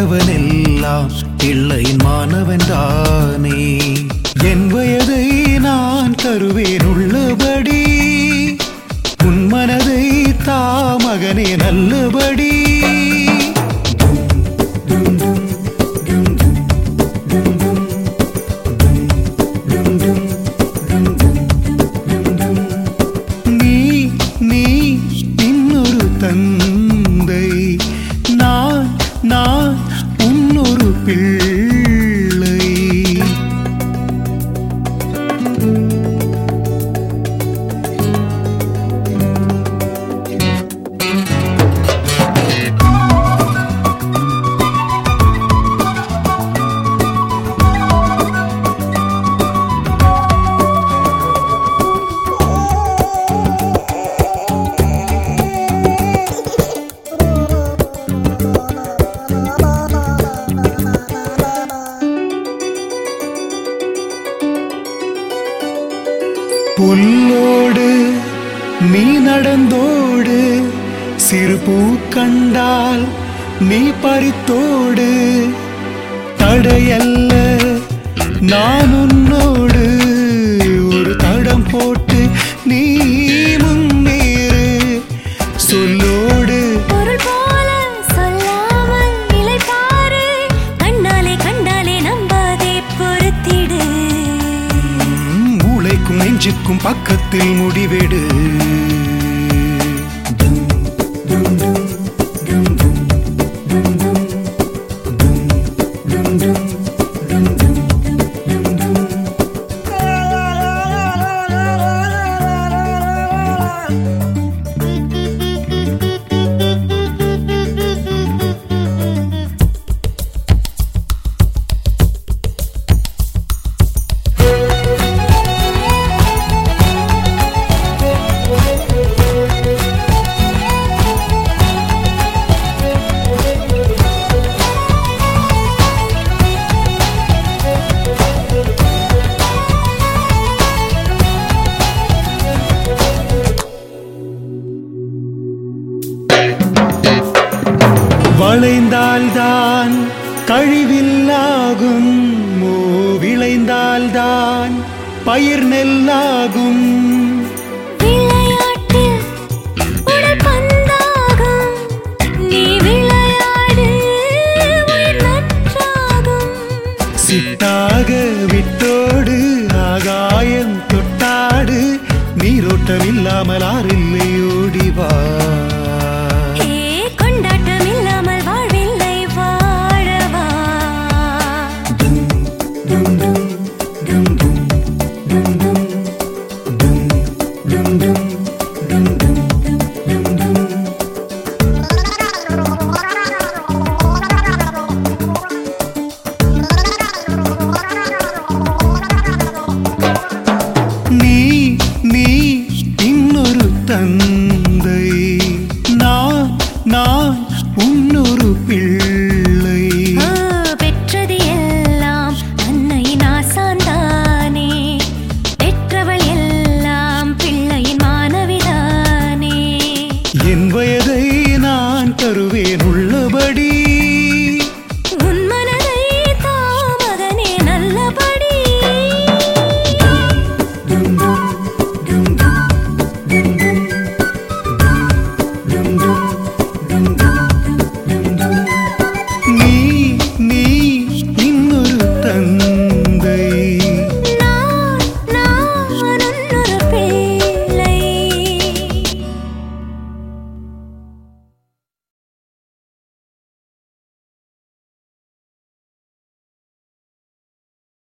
கண்டவனெல்லாம் பிள்ளையின் மாணவன் தானே என் வயதை நான் தருவேன் உள்ளபடி உன் மனதை தாமகனே நல்லபடி நீ நீ இன்னொரு தந்தை நான் நான் உன்னொரு பிள்ளை புல்லோடு நீ நடந்தோடு சிறு பூ கண்டால் நீ பறித்தோடு தடையல்ல நான் உன்னோடு ஒரு தடம் போட்டு நீ முன்னேறு சொல்லோடு பொருள் போல சொல்லாமல் நிலை பாரு கண்ணாலே கண்டாலே நம்பாதே பொறுத்திடு ம், மூளைக்கும் நெஞ்சுக்கும் பக்கத்தில் முடிவெடு வளைந்தால்தான் கழிவில்லாகும் மோ விளைந்தால்தான் பயிர் நெல்லாகும்